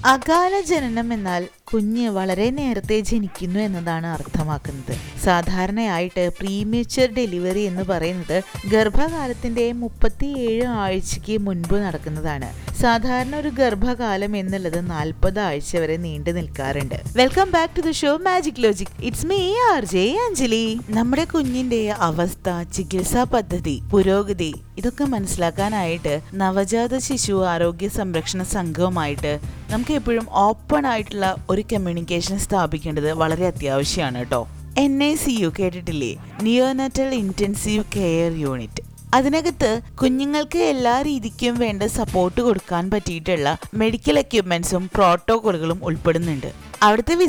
അകാല ജനനം എന്നാൽ കുഞ്ഞ് വളരെ നേരത്തെ ജനിക്കുന്നു എന്നതാണ് അർത്ഥമാക്കുന്നത് സാധാരണയായിട്ട് പ്രീമേച്ചർ ഡെലിവറി എന്ന് പറയുന്നത് ഗർഭകാലത്തിന്റെ മുപ്പത്തിയേഴ് ആഴ്ചയ്ക്ക് മുൻപ് നടക്കുന്നതാണ് സാധാരണ ഒരു ഗർഭകാലം എന്നുള്ളത് നാൽപ്പത് ആഴ്ച വരെ നീണ്ടു നിൽക്കാറുണ്ട് welcome back to the show magic logic it's me R J Anjali നമ്മുടെ കുഞ്ഞിന്റെ അവസ്ഥ ചികിത്സാ പദ്ധതി പുരോഗതി ഇതൊക്കെ മനസ്സിലാക്കാനായിട്ട് നവജാത ശിശു ആരോഗ്യ സംരക്ഷണ സംഘവുമായിട്ട് നമുക്ക് എപ്പോഴും ഓപ്പൺ ആയിട്ടുള്ള ഒരു കമ്മ്യൂണിക്കേഷൻ സ്ഥാപിക്കേണ്ടത് വളരെ അത്യാവശ്യമാണ് കേട്ടോ എൻ ഐ സി യു കേട്ടിട്ടില്ലേ നിയോനറ്റൽ ഇൻറ്റൻസീവ് കെയർ യൂണിറ്റ് അതിനകത്ത് കുഞ്ഞുങ്ങൾക്ക് എല്ലാ രീതിക്കും വേണ്ട സപ്പോർട്ട് കൊടുക്കാൻ പറ്റിയിട്ടുള്ള മെഡിക്കൽ എക്യുപ്മെന്റ്സും പ്രോട്ടോകോളുകളും ഉൾപ്പെടുന്നുണ്ട് അവിടുത്തെ